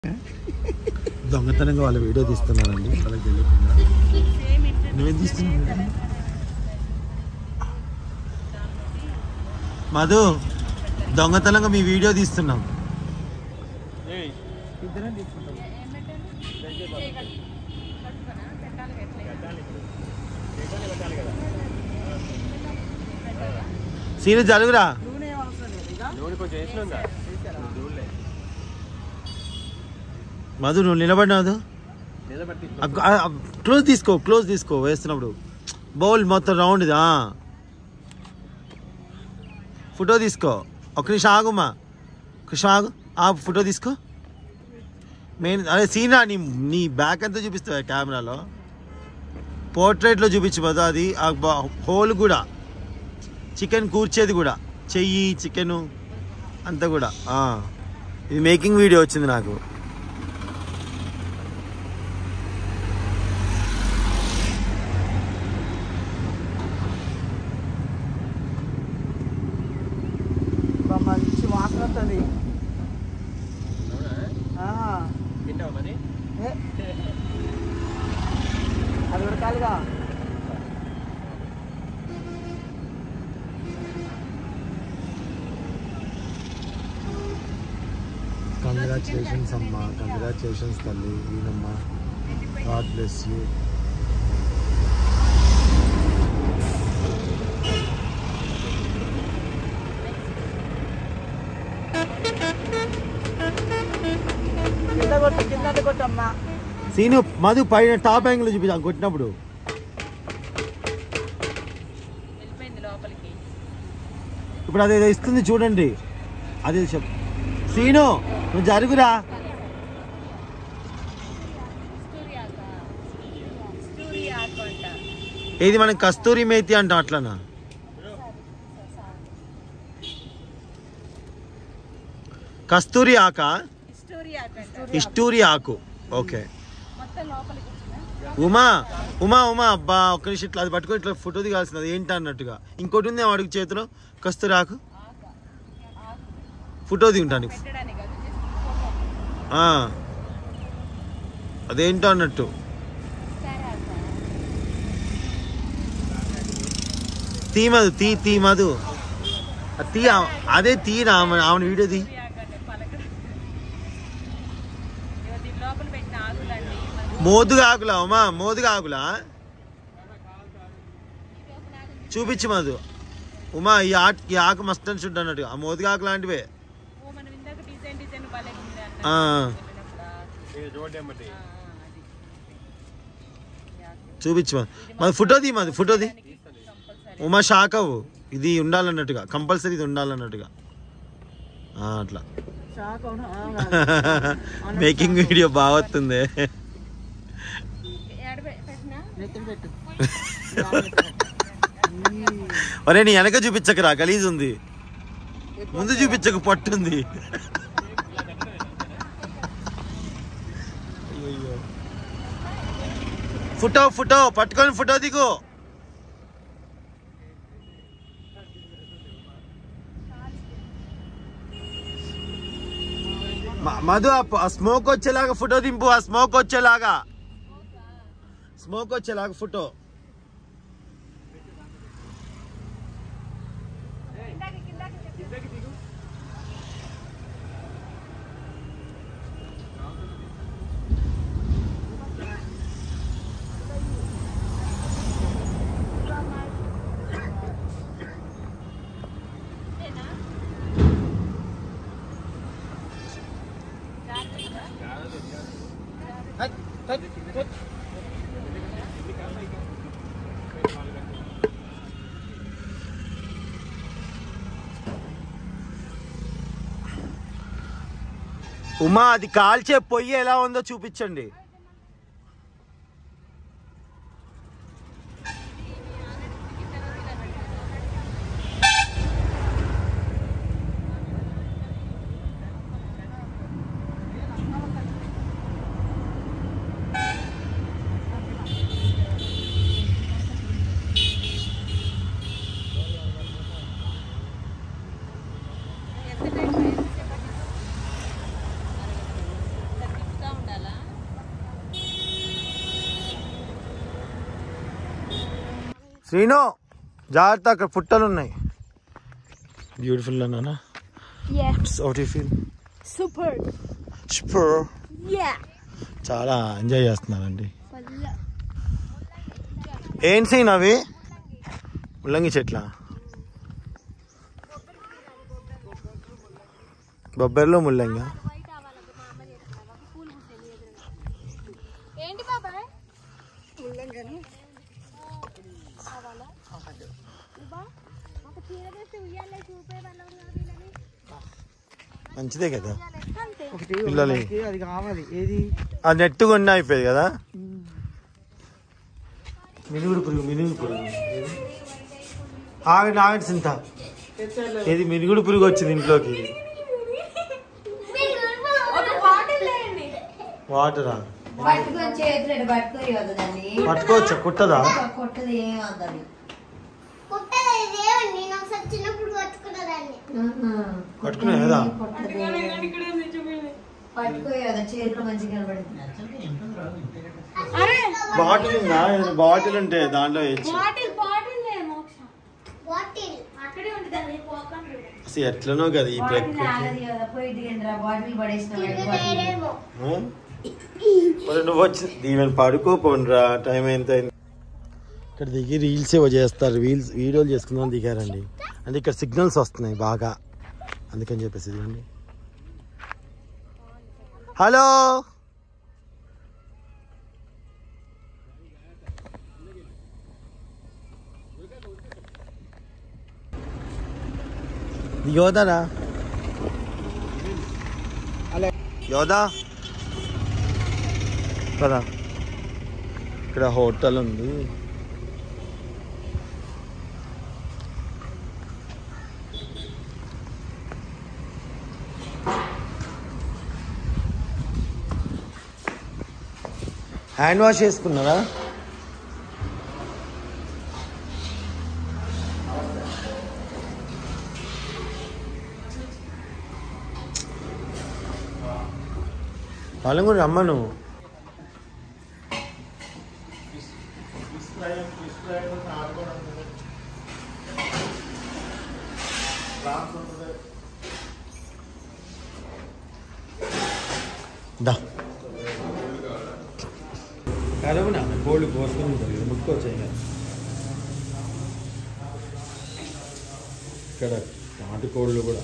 దొంగతనంగా వాళ్ళ వీడియో తీస్తున్నానండి వాళ్ళకి తెలియకుండా నువ్వేం తీస్తున్నావు మధు దొంగతనంగా మీ వీడియో తీస్తున్నాం ఇద్దరం తీసుకుంటాం సీను జరుగురా నూనె ఏం అవసరం లేదు ఇక నూనె కొంచెం వేసినా వేసారా? చూడలే మధు నువ్వు నిలబడినావు నిలబెట్టి క్లోజ్ తీసుకో క్లోజ్ తీసుకో వేస్తున్నప్పుడు బౌల్ మొత్తం రౌండ్ ఇది ఫోటో తీసుకో ఒక నిమిషం ఆగుమా ఒక నిమిషం ఆగు ఆ ఫోటో తీసుకో మెయిన్ అదే సీనా నీ నీ బ్యాక్ అంతా చూపిస్తావా కెమెరాలో పోర్ట్రేట్లో చూపించు మధు అది ఆ హోల్ కూడా చికెన్ కూర్చేది కూడా చెయ్యి చికెను అంతా కూడా ఆ. ఇది మేకింగ్ వీడియో వచ్చింది నాకు బా, మంచి వాసన వస్తుంది ఆ, తింటావా మరి ఏ. అది ఉడకాలిగా కంగ్రాచులేషన్స్ అమ్మ కంగ్రాచులేషన్స్ తల్లి వీనమ్మ గాడ్ బ్లెస్ యూ కింద కొట్టు కింద కొట్టమ్మా సీను మధు పైన టాప్ యాంగిల్ చూపించా కొట్టినప్పుడు వెళ్ళిపోయింది లోపలికి ఇప్పుడు అదేదో ఇస్తుంది చూడండి అదే చెప్ సీను నువ్వు జరుగురా కస్తూరి ఆక కస్తూరి ఆకు అంట ఏది మనం కస్తూరి మేతి అంటాం అట్లనా కస్తూరి ఆక కస్తూరి ఆకు అంట ఇష్టూరి ఆకు ఓకే మొత్తం లోపలికి వచ్చిందా ఉమా ఉమా ఉమా అబ్బా ఒక్క నిమిషం ఇట్లా అది పట్టుకొని ఇట్లా ఫోటో దిగాల్సింది అది ఏంటి అన్నట్టుగా ఇంకోటి ఉంది ఏమో అడుగు చేతిలో కస్తూరి ఆకు ఫోటో దిగుంటానికి పెట్టడానికి కాదు జస్ట్ ఆ. అదేంటో అన్నట్టు సరే ఆక తీ మధు తీ తీ మధు ఆ తీ ఆ- అదే తీ నా ఆమె ఆమె వీడియో తీ కస్తూరి ఆకు అంటే పలక ఇదిగో దీని లోపల పెట్టిన ఆకులండి మనకి మోదుగా ఆకులా ఉమా మోదుగా ఆకులా చూపించు మధు ఉమా ఈ ఆకు ఈ ఆకు మస్త్ అని చూడ్డు అన్నట్టు ఆ మోదుగా ఆకు లాంటివే ఓ మనం ఇందాక డిజైన్ డిజైన్ భలే ఉంది అన్న ఆ. వెళ్ళినప్పుడు. చూడండి బట్టి ఆ, ఆ, అది ఈ ఆకు. చూపించు మధు మరి ఫోటో తీ మధు ఫోటో తీ కంపల్సరీ ఉమా షాక్ అవ్వు ఇది ఉండాలన్నట్టుగా కంపల్సరీ ఇది ఉండాలన్నట్టుగా ఆ, అట్లా షాక్ అవును ఆ, మేకింగ్ వీడియో బాగా వస్తుంది ఏడ పె- పెట్టినా నెత్తిన పెట్టు ఒరే నీ వెనక చూపించకరా గలీజ్ ఉంది ముందు చూపించక పట్టుంది ఫోటో ఫోటో పట్టుకొని ఫోటో దిగు మ- మధు ఆ- ఆ స్మోక్ వచ్చేలాగా ఫోటో దింపు ఆ స్మోక్ వచ్చేలాగా స్మోక్ వచ్చేలాగా ఫోటో ఉమా అది కాల్చే పొయ్యి ఎలా ఉందో చూపించండి ఎంత టైం శ్రీను జాగ్రత్త అక్కడ పుట్టలు ఉన్నాయి బ్యూటిఫుల్ అన్నా Yeah. Out you feel Super. Super Yeah. చాలా ఎంజాయ్ చేస్తున్నానండి ఏం సీన్ అవి ముల్లంగి చెట్ల బొబ్బర్లో ముల్లంగా ఏంటి బాబాయ్ ఒక చీర తెస్తే ఉయ్యాలే చూపే వాళ్ళం కాదు వీళ్ళని. మంచిదే కదా అంతే ఒకటి పిల్లలు. మనకి అది కావాలి ఏది ఆ నెట్ కొన్న అయిపోయేది కదా మినుగుడు పురుగు మినుగుడు పురుగు ఆగండి ఆగండి సింత ఏది మినుగుడు పురుగు వచ్చింది ఇంట్లోకి ఒక బాటిల్ లేండి వాటరా పట్టుకొని చేతులు పట్టుకొని కదా దాన్ని పట్టుకోవచ్చా కుట్టదా కొట్టది ఏం అందది నేను ఒకసారి చిన్నప్పుడు పట్టుకున్నదాన్ని పట్టుకునే కదా పట్టుకో కదా చేతులు మంచిగా కనబడుతుంది బాటిల్ ఉందా ఏదైనా బాటిల్ ఉంటే దాంట్లో వేయచ్చు బాటిల్ బాటిల్ లే మోక్ష బాటిల్ అక్కడే ఉంటుంది పోకండి అసలు ఎట్లనో కదా ఈ బాటిల్ ప్రకృతి ఆగదు కదా పోయి దిగండి బాటిల్ పడేసిన ఆ? మరి నువ్వు వచ్చి దీవెన్ పడుకో పోండ్రా టైం ఎంత అయింది ఇక్కడ దిగి రీల్స్ ఏవో చేస్తారు రీల్స్ వీడియోలు చేసుకుందాం దిగారండి అంటే ఇక్కడ సిగ్నల్స్ వస్తున్నాయి బాగా అందుకని చెప్పేసి ఇదిగోండి హలో యోధారా యోధా కదా ఇక్కడ హోటల్ ఉంది హ్యాండ్ వాష్ చేసుకున్నారా వాళ్ళని కూడా రమ్మను దా కరువునా కోళ్ళు కోసుకొని ఉంటుంది కదా ముట్టుకోవచ్చు ఇంకా ఇక్కడ నాటుకోళ్ళు కూడా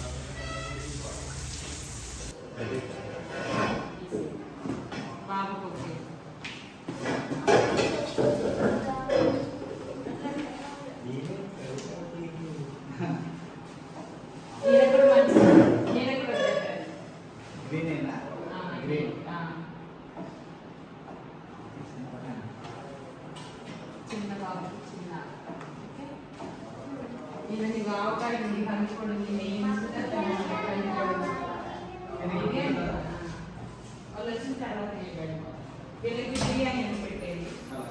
చిన్న బాబు చిన్న ఇలాంటి బావకాయ ఉంది కనుక్కోండి నేను వాళ్ళు వచ్చిన తర్వాత ఇవ్వండి. వీళ్ళకి బిర్యానీ అని పెట్టేది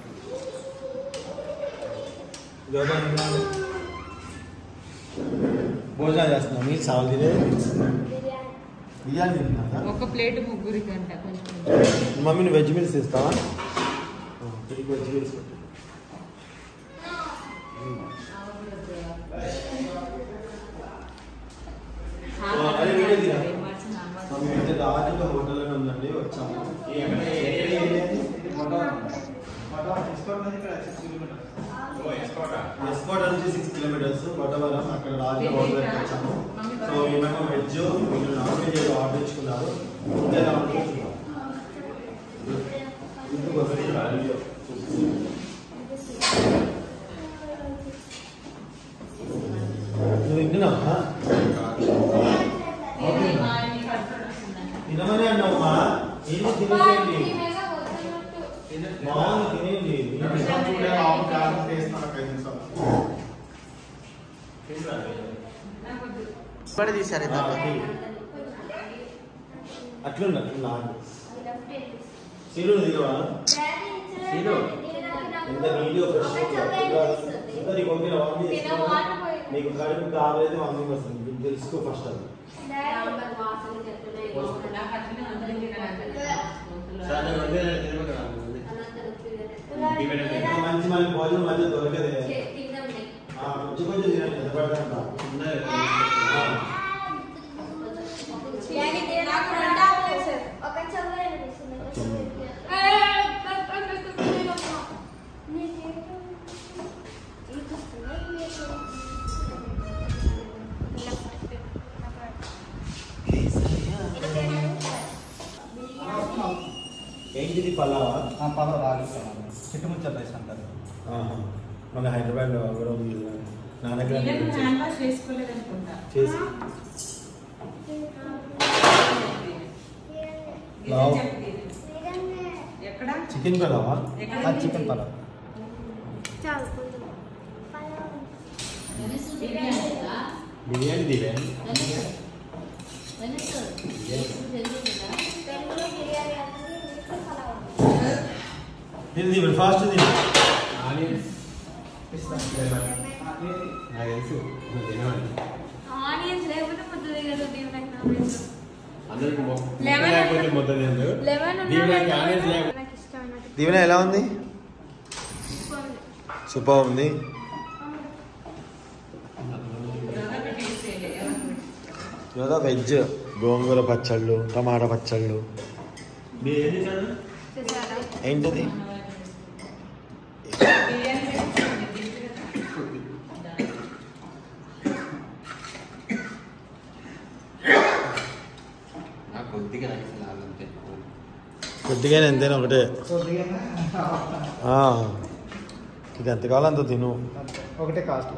భోజనం చేస్తున్నాం మీరు సాగు తినేది బిర్యానీ తింటున్నా ఒక ప్లేట్ ముగ్గురికి అంట కొంచెం మమ్మీని వెజ్ మీల్స్ ఇస్తావా వెజ్ మీల్స్ పెట్టు. అదే వీడియో తీరా. మమ్మీ అయితే రాజుల హోటల్లోనే ఉందండి వచ్చాము ఎస్కోట నుంచి సిక్స్ కిలోమీటర్స్ వటవరం అక్కడ రాజుల హోటల్ దగ్గరికి వచ్చాము సో ఏమేమో వెజ్ వీళ్ళు నాన్ వెజ్ ఏదో ఆర్డర్ ఇచ్చుకున్నారు ఇద్దరు ఆర్డర్ ఇచ్చుకున్నారు ఇంటికి వస్తే వీడియో నువ్వు వింటున్నావా తినమని అన్నావమ్మా ఏంటి తినేసేయండి బాగుంది తినేయండి ఇప్పుడే తీసారు ఇద్దరు అట్లుంది అట్లా సీరు దిగవా ఎంత నీట్గా ఫ్రెష్ ఎంత నీకు పంపిన మమ్మీ నీకు కడుపు కావాలైతే మమ్మీకి వస్తుంది నీకు తెలుసుకో ఫస్ట్ అది ఇంకా మంచి మళ్ళీ భోజనం మళ్ళీ దొరకదే ఏంటిది పలావా పలావ్ రాగిస్తాను చిట్టుముచ్చ రైస్ అంటారు ఆహా. మన హైదరాబాద్లో కూడా ఉంది కదా. నాన్నగారు వీళ్ళని హ్యాండ్ వాష్ చేసుకోలేదనుకుంటా చేసి గిన్నె చెప్తే. ఎక్కడ చికెన్ పలావా ఎక్కడ చికెన్ పలావ్ చాలు కొంచెం పలావ్ బిర్యానీ దివే తెలుగులో బిర్యానీ అంటే ఇంగ్లీష్లో పలావ్ తిని దివే ఫాస్ట్ తిని నాకు తెలుసు నువ్వు తినవాలి ఆనియన్స్ లేకపోతే ముద్ద దిగదు దీవెనకి నాన్ వెజ్ అందరికి Lemon లేకపోతే మొత్తం తినదు లెమన్ దీవెనకి ఆనియన్స్ లేకపోతే నాకు ఇష్టమైనట్టు దీవెన ఎలా ఉంది సూపర్ ఉంది దాదాపు టేస్ట్ చేయాలి. ఎవరికి? ఇవాళ వెజ్ గోంగూర పచ్చళ్ళు టమాటా పచ్చళ్ళు చేశారా ఏంటిది బిర్యానీ పెట్టుకోండి. దించు కదా. నాకు కొద్దిగా రైస్ లాగంతే కొద్దిగానే ఎంతైనా ఒకటే ఆ. ఇది ఎంత కావాలో అంత తిను ఒకటే కాస్ట్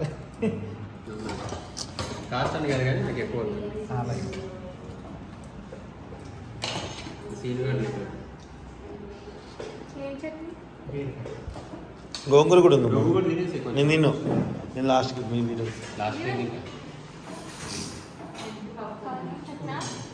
కాస్ట్ అని కాదు కానీ నాకు ఎక్కువ అలాగే సీన్ కూడా లేదు ఏం చట్నీ గోంగూర కూడా ఉంది నువ్వు కూడా తినేసి నేను తిన్ను నేను లాస్ట్కి మీ వీడియో లాస్ట్ టైం ఇంకా చట్నా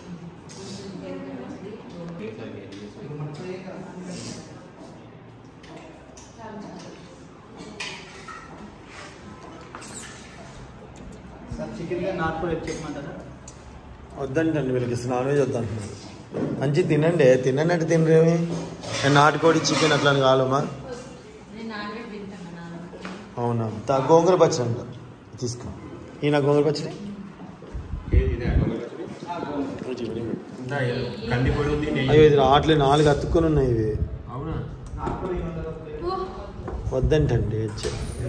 సార్ చికెన్ నాకు కూడా చెప్పమంటారా వద్దంటండి వీళ్ళకి నాన్ వెజ్ వద్దంటున్నారు మంచి తినండి తినండి అంటే తినరేమి నేను నాటుకోడి చికెన్ అట్లా అని కావాలమ్మా నేను నాన్ వెజ్ తింటాను నాన్న. అవునా తా గోంగూర పచ్చడి అంట తీసుకో ఈ నా గోంగూర పచ్చడి ఏది ఇదే గోంగూర పచ్చడి? ఇంత కంది పొడి ఉంది నెయ్యి. అయ్యో ఇది ఆటలు నాలుగు అతుక్కొని ఉన్నాయి ఇవి అవునా నాకు కూడా ఏమంటారు వద్దంటండి వెజ్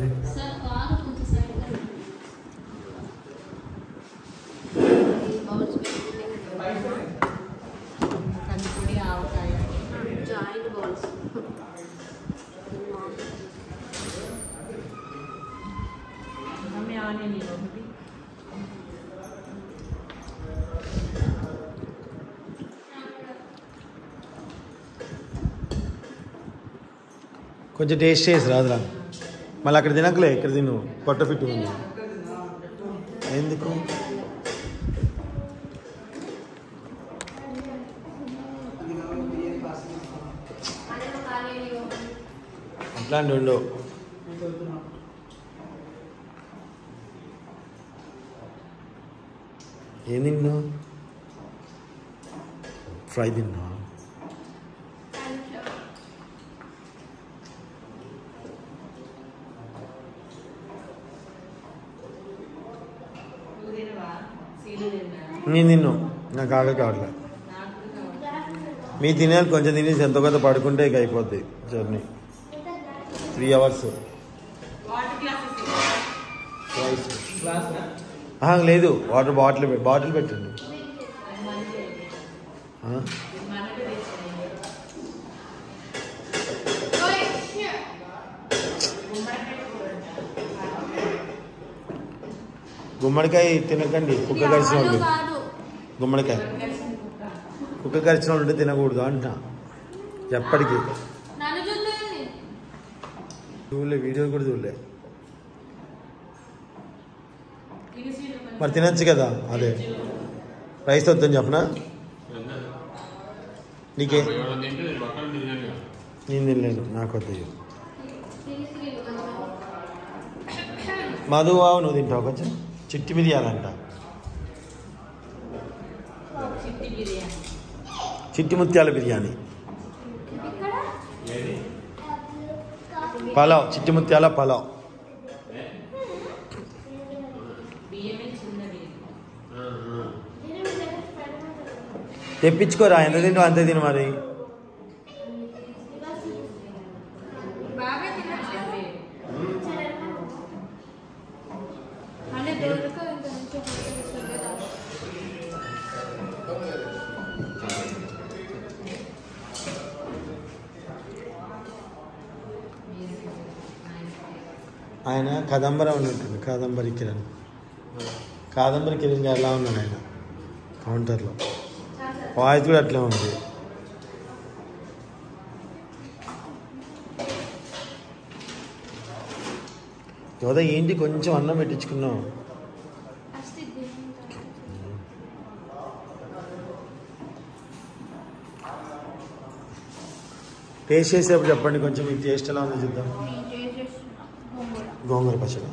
కందిపొడి ఆవకాయ జాయింట్ బౌల్స్ మమ్మీ ఆనియన్ ఇవ్వు ఒకటి కొంచెం టేస్ట్ చేసి రాదురా మళ్ళీ అక్కడ తినకలే ఇక్కడ తిను పొట్ట పిట్టు ఉంది ఎందుకు అట్లాంటి ఉండవు ఏం తిన్నావు ఫ్రై తిన్నా నువ్వు తినవా సీలు తిన్నా నేను తిన్ను నాకు ఆగ కావట్లే నాకు కూడా కావాలి మీ తినేది కొంచెం తినేసి ఎంతో కొంత పడుకుంటే ఇక అయిపోద్ది journey three hours water glasses ఆహా, లేదు వాటర్ బాటిల్ పె- బాటిల్ పెట్టండి ఆ? మనకు తెచ్చాయి గుమ్మడికాయ తినకండి కుక్క కరిచిన వాళ్ళు కాదు గుమ్మడికాయ కుక్క కరిచిన వాళ్ళు ఉంటే తినకూడదు అంట ఎప్పటికీ నన్ను చూద్దాం చూడలే వీడియో కూడా చూడలే ఇది సీలు మరి తినచ్చు కదా అదే రైస్ వద్దని చెప్పనా నీకే ఎవరైనా తింటే నేను పక్కన తిరిగాను కదా. నేను తినలేను నాకు వద్దు మధు బావు నువ్వు తింటావు కొంచెం చిట్టి మిరియాలంట చిట్టి బిర్యానీ చిట్టి ముత్యాల బిర్యానీ పలావ్ చిట్టి ముత్యాల పలావ్ బియ్యమే చిన్నది ఆ, ఆ. తెప్పించుకోరా ఎంత తింటావు అంతే తిను మరి ఆయన కదంబర ఉన్నట్టుంది కాదంబరి కిరణ్ కాదంబరి కిరణ్ గారు ఎలా ఉన్నాడు ఆయన కౌంటర్లో వాయిస్ కూడా అట్లే ఉంది యోధ ఏంటి కొంచెం అన్నం పెట్టించుకున్నావు టేస్ట్ చేసేప్పుడు చెప్పండి కొంచెం మీకు టేస్ట్ ఎలా ఉందో చూద్దాం గోంగూర పచ్చడి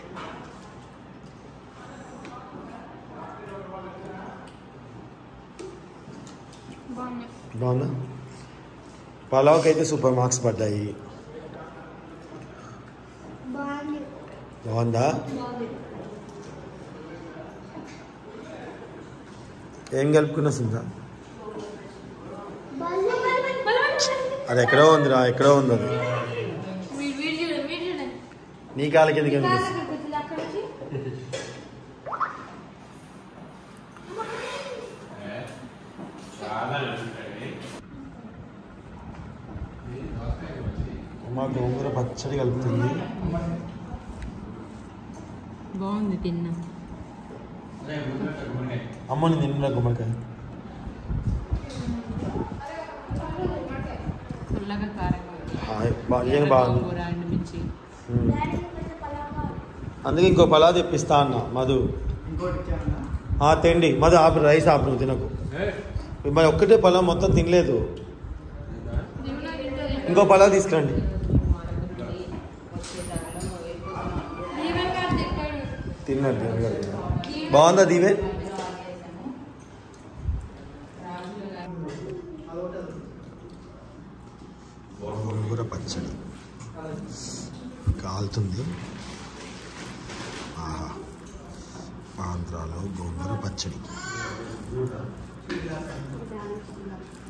బాగుందా పలావ్కి అయితే సూపర్ మార్క్స్ పడ్డాయి బాగుంది బాగుందా బాగుంది ఏం కలుపుకున్నా సుందా బాగుంది అది ఎక్కడో ఉందిరా ఎక్కడో ఉంది అది వీడు వీడు చూడండి వీడు చూడండి నీ కాళ్ళకి ఎందుకు కాదు అనిపిస్తుంది అక్కడికి వచ్చింది అక్కడ నుంచి అమ్మ గోంగూర పచ్చడి కలుపుతుంది బాగుంది తిన్నా అమ్మ నేను తిన్నా గుమ్మడికాయ పుల్లగా కారంగా ఉంది. హాయ్, బా- నిజంగా బాగుంది గోంగూర ఎండుమిర్చి ఉమ్. డాడీ కొంచెం పలావా అందుకే ఇంకో పలావ్ తెప్పిస్తా అన్న మధు ఇంకోటి ఇచ్చామన్నా ఆ తిండి మధు ఆపు రైస్ ఆపు నువ్వు తినకు మరి ఒక్కటే పలావ్ మొత్తం తినలేదు ఇంకో పలావ్ తీసుకురండి దీవెన్ గారు తిట్టాడు తిన్నాడు తిన్నాడు, తిన్నాడు. బాగుందా దీవే గోంగూర పచ్చడి కాలుతుంది ఆహా ఆంధ్రాలో గోంగూర పచ్చడి